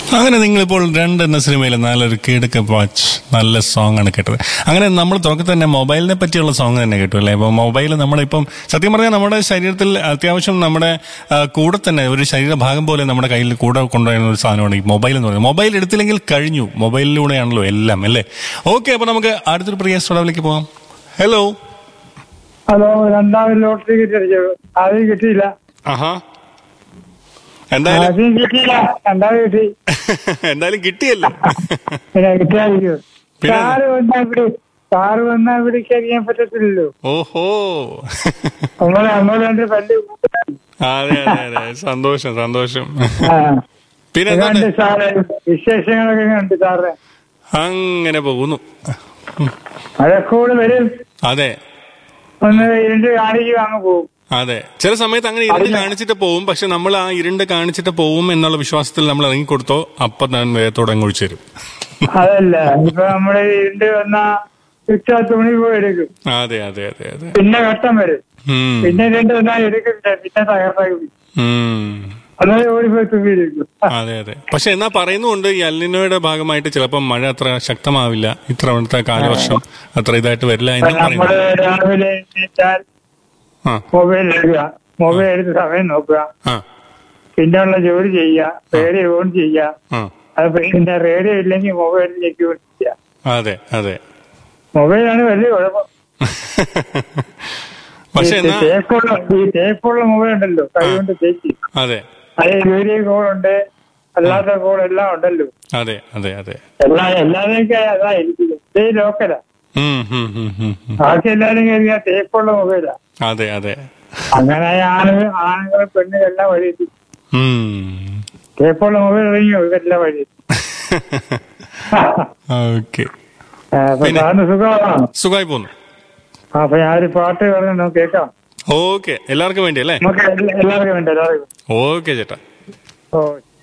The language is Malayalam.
അങ്ങനെ നിങ്ങളിപ്പോൾ രണ്ട് എന്ന സിനിമയിൽ നല്ലൊരു കീടക്ക വാച്ച് നല്ല സോങ് ആണ് കേട്ടത് അങ്ങനെ നമ്മൾ തുടക്കത്തിൽ തന്നെ മൊബൈലിനെ പറ്റിയുള്ള സോങ് തന്നെ കേട്ടു അല്ലേ അപ്പോൾ മൊബൈൽ നമ്മളിപ്പം സത്യം പറഞ്ഞാൽ നമ്മുടെ ശരീരത്തിൽ അത്യാവശ്യം നമ്മുടെ ആ, കൂടെ തന്നെ ഒരു ശരീരഭാഗം പോലെ നമ്മുടെ കയ്യിൽ കൂടെ കൊണ്ടുവരുന്ന ഒരു സാധനമാണ് ഈ മൊബൈൽ എന്ന് പറയുന്നത് മൊബൈൽ എടുത്തില്ലെങ്കിൽ കഴിഞ്ഞു മൊബൈലിലൂടെയാണല്ലോ എല്ലാം അല്ലേ ഓക്കെ അപ്പോൾ നമുക്ക് അടുത്തൊരു പ്രിയ സ്റ്റുഡിയോയിലേക്ക് പോകാം ഹലോ ഹലോ രണ്ടാമത് ലോട്ടറി ടിക്കറ്റ് അടിച്ചത് ആദ്യം കിട്ടിയില്ല ആഹാ എന്തായാലും ആദ്യം കിട്ടിയില്ല രണ്ടാമത് കിട്ടി എന്തായാലും കിട്ടിയല്ലോ പിന്നെ കിട്ടിയായിരിക്കും പിന്നെ? കാറ് വന്നാ ഇവിടെ കാറ് വന്നാ ഇവിടെ കഴിയാൻ പറ്റത്തില്ലല്ലോ ഓഹോ നമ്മളെ നമ്മൾ രണ്ട് പല്ല് അതെ അതെ അതെ സന്തോഷം സന്തോഷം ആ. പിന്നെ ഇതുകൊണ്ട് എന്താണ് സാറേ വിശേഷങ്ങളൊക്കെ ഉണ്ട് സാറേ അങ്ങനെ പോകുന്നു മഴക്കൂട് വരും അതെ ഒന്ന് ഇരുണ്ട് കാണിക്കും അങ്ങ് പോകും അതെ ചില സമയത്ത് അങ്ങനെ ഇരുണ്ട് കാണിച്ചിട്ട് പോവും പക്ഷെ നമ്മൾ ആ ഇരുണ്ട് കാണിച്ചിട്ട് പോവും എന്നുള്ള വിശ്വാസത്തിൽ നമ്മൾ ഇറങ്ങിക്കൊടുത്തോ അപ്പൊ ഞാൻ വേഗത്തോടെ അങ്ങ് ഒഴിച്ചു തരും അതല്ല ഇപ്പൊ നമ്മള് ഇരുണ്ട് വന്നാ ഉച്ച തുണി പോയി എടുക്കും അതെ അതെ അതെ അതെ പിന്നെ ഘട്ടം വരും ഉം. പിന്നെ രണ്ട് വന്നാ എടുക്കില്ല പിന്നെ തകർത്താക്കി ഉം. അന്നേരം ഓടിപ്പോയി തുമ്പിയിരിക്കും അതെ അതെ പക്ഷെ എന്നാ പറയുന്നുണ്ട് ഈ അല്ലിനോയുടെ ഭാഗമായിട്ട് ചിലപ്പോൾ മഴ അത്ര ശക്തമാവില്ല ഇത്തവണത്തെ കാലവർഷം അത്ര ഇതായിട്ട് വരില്ല എന്നും നമ്മള് പറയുന്നു രാവിലെ എണീറ്റാൽ ആ മൊബൈൽ എടുക്കുക മൊബൈൽ എടുത്ത് സമയം നോക്കുക ആ പിന്നെയുള്ള ജോലി ചെയ്യുക റേഡിയോ ഓൺ ചെയ്യുക ആ അത് പിന്നെ റേഡിയോ ഇല്ലെങ്കിൽ മൊബൈലിലേക്ക് ചെയ്യുക അതെ അതെ മൊബൈലാണ് വലിയ കുഴപ്പം പക്ഷെ ഈ എന്നാ തേപ്പുള്ള ഈ തേപ്പുള്ള മൊബൈൽ ഉണ്ടല്ലോ കൈകൊണ്ട് തേച്ച് അതെ അത് വീഡിയോ കോൾ ഉണ്ട് അല്ലാത്ത കോൾ എല്ലാം ഉണ്ടല്ലോ അതെ അതെ അതെ എല്ലാ എല്ലാവരെയൊക്കെ അതാ ഇരിക്കുന്നത് ഇതേ ലോക്കലാ ഉം, ഉം, ഉം, ഉം, ഉം. ബാക്കി എല്ലാവരും കരുതിയാ തേപ്പുള്ള മൊബൈലാ അതെ അതെ അങ്ങനെ ആണുങ്ങൾ ആണുങ്ങളും പെണ്ണുകളെല്ലാം വഴി എത്തി. ഉം. തേപ്പുള്ള മൊബൈൽ ഇറങ്ങിയോ ഇതെല്ലാം വഴി എത്തി. ഓക്കെ ആ, അപ്പൊ പിന്നെ? സാറിന് സുഖമാണോ സുഖമായി പോന്നു ആ, അപ്പൊ ഞാനൊരു പാട്ട് പറഞ്ഞു നമുക്ക് കേൾക്കാം ഓക്കെ എല്ലാവർക്കും വേണ്ടി അല്ലേ നമുക്ക് എല്ലാ- എല്ലാവർക്കും വേണ്ട എല്ലാവർക്കും ഓക്കെ ചേട്ടാ ഓ